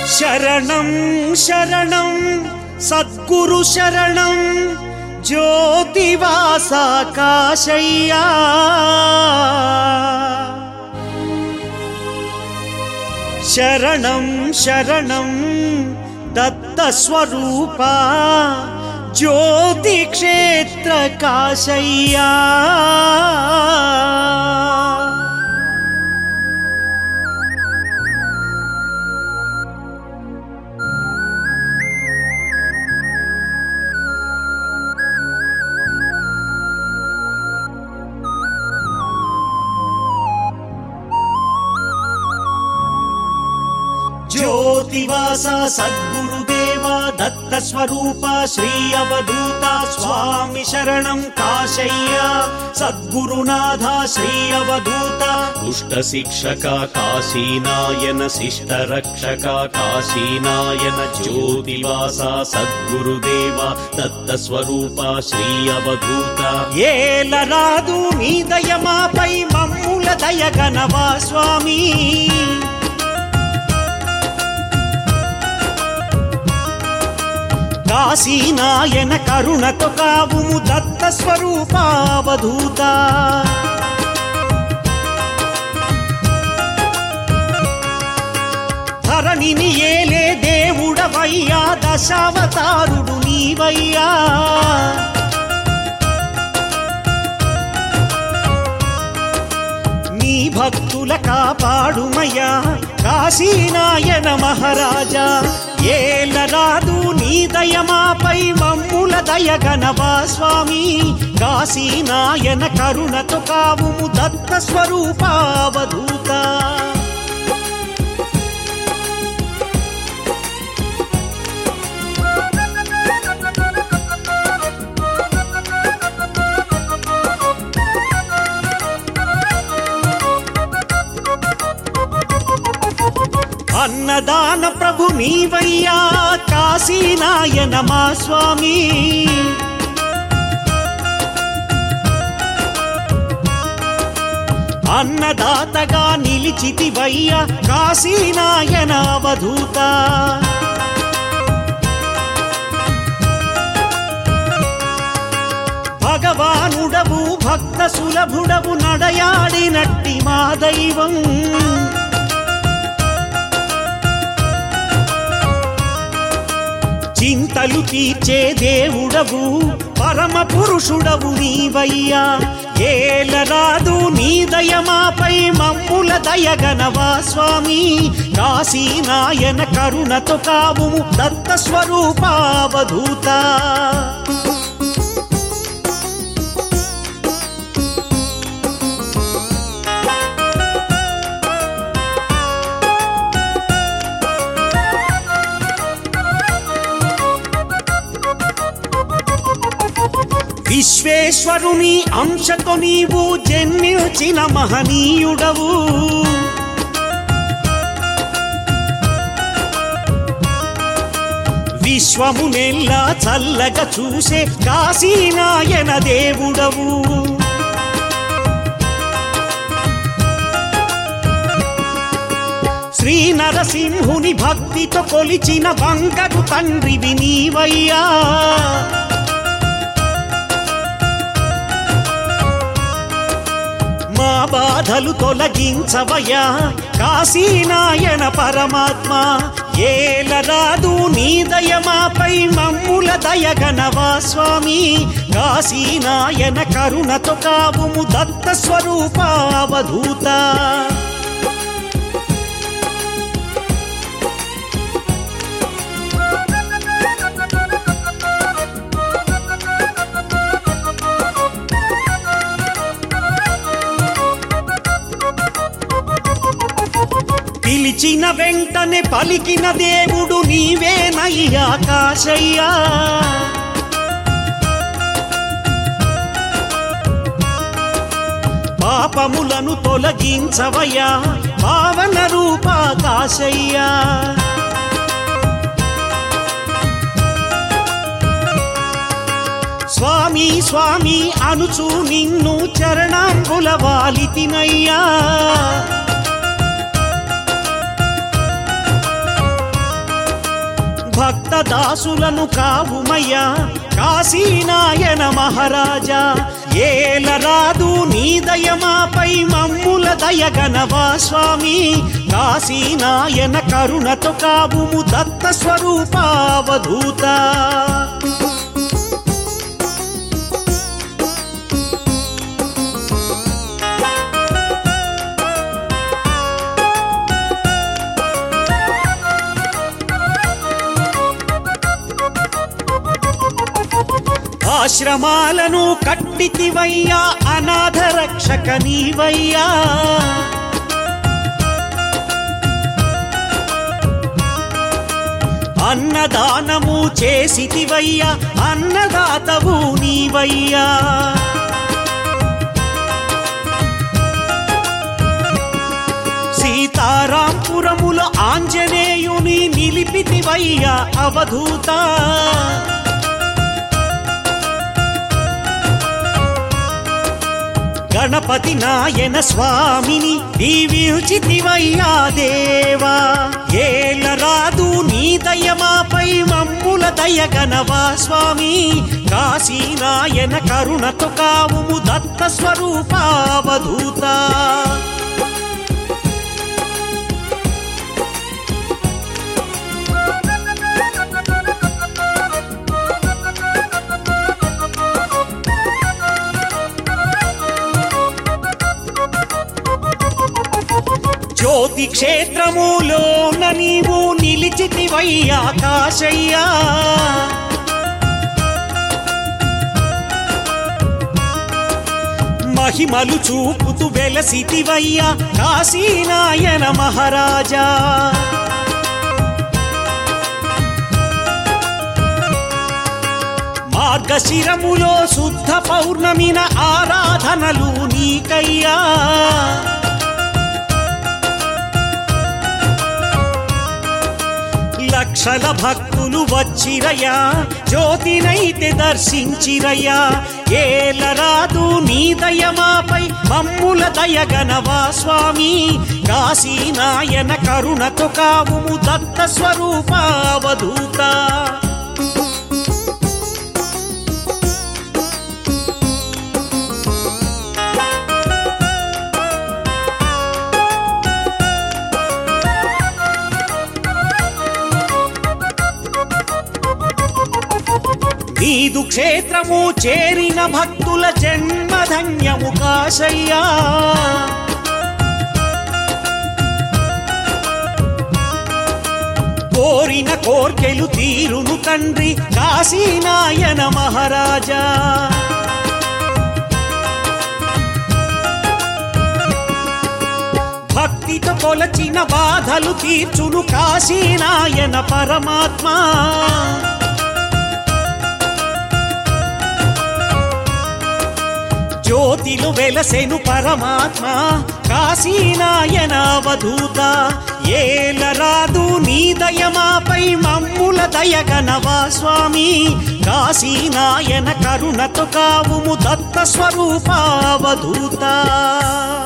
శరణం శరణం సద్గురు శరణం జ్యోతివాసాకాశయ్యా శరణం శరణం దత్తస్వరూప జ్యోతి క్షేత్ర కాశయ్యా జ్యోతివాస సద్గురుదేవ దత్త స్వరూప శ్రీ అవధూత స్వామి శరణం కాశయ్య సద్గురునాథ శ్రీ అవధూత దుష్ట శిక్షక కాశీనాయన శిష్ట రక్షక కాశీనాయన జ్యోతివాస సద్గురుదేవ దత్త స్వరూప శ్రీ అవధూత ఏలరాదు నీ దయమాపై మమ్ముల దయగనవా స్వామి కాశీనాయన కరుణతో కావుము దత్త స్వరూపావధూత ధరణిని ఏలే దేవుడవయ్యా దశావతారుడు నీవయ్యా నీ భక్తుల కాపాడుమయ్యా కాశీనాయన మహారాజా ఏలరాదు నీ దయమాపై మమ్ముల దయగనవా స్వామి కాశీనాయన కరుణతో కావుము దత్త స్వరూపావధూత అన్నదాన ప్రభు నీవయ్యా కాశీనాయన మా స్వామి అన్నదాతగా నిలిచితివయ్యా కాశీనాయన అవధూత భగవానుడవు భక్త సులభుడవు నడయాడినట్టి మా దైవం చింతలు తీర్చే దేవుడవు పరమ పురుషుడవు నీవయ్యా ఏలరాదు నీ దయమాపై మమ్ముల దయగనవా స్వామి కాశీనాయన కరుణతో కావుము దత్త స్వరూపావధూత విశ్వేశ్వరుని అంశతో నీవు జన్మించిన మహనీయుడవు విశ్వమునెల్లా చల్లగా చూసే కాశీనాయన దేవుడవు శ్రీ నరసింహుని భక్తితో కొలిచిన బంగరు తండ్రివి నీవయ్యా మా బాధలు తొలగించవయ్యా కాశీనాయన పరమాత్మ ఏలరాదు నీ దయమాపై మమ్ముల దయగనవా స్వామి కాశీనాయన కరుణతో కావుము దత్త స్వరూపావధూత పిలిచిన వెంటనే పలికిన దేవుడు నీవేనయ్యా కాశయ్యా పాపములను తొలగించవయ్యా పావన రూపా కాశయ్యా స్వామి స్వామి అనుచు నిన్ను చరణాంబుల వాలితినయ్యా దాసులను కావుమయ్యా కాశీనాయన మహారాజా ఏలరాదు నీ దయమాపై మమ్ముల దయగనవా స్వామి కాశీనాయన కరుణతో కావుము దత్త స్వరూపావధూత ఆశ్రమాలను కట్టితివయ్యా అనాథ రక్షక నీవయ్యా అన్నదానము చేసితివయ్యా అన్నదాతవు నీవయ్యా సీతారాంపురములో ఆంజనేయుని నిలిపితివయ్యా అవధూత గణపతి నాయన స్వామిని దీవించితివయ్యా దేవా ఏలరాదు నీ దయమాపై మమ్ముల దయగనవా స్వామి కాశీ నాయన కరుణతో కావుము దత్త స్వరూపావధూత జ్యోతి క్షేత్రములోన నీవు నిలిచితివయ్యా కాశయ్యా మహిమలు చూపుతూ వెలసితివయ్యా కాశీనాయన మహారాజా మార్గశిరములో శుద్ధ పౌర్ణమిన ఆరాధనలు నీకయ్యా లక్షల భక్తులు వచ్చిరయ్యా జ్యోతినైతే దర్శించిరయ్యా ఏలరాదు నీ దయమాపై మమ్ముల దయగనవా స్వామి కాశీనాయన కరుణతో కావుము దత్త స్వరూపావధూత నీదు క్షేత్రము చేరిన భక్తుల జన్మధన్యము కాశయ్యా కోరిన కోర్కెలు తీరును తండ్రి కాశీనాయన మహారాజా భక్తితో కొలచిన బాధలు తీర్చును కాశీనాయన పరమాత్మ జ్యోతిలు వెలసెను పరమాత్మ కాశీనాయన అవధూత ఏలరాదు నీ దయమాపై మమ్ముల దయగనవా స్వామి కాశీనాయన కరుణతో కావుము దత్త స్వరూపావధూత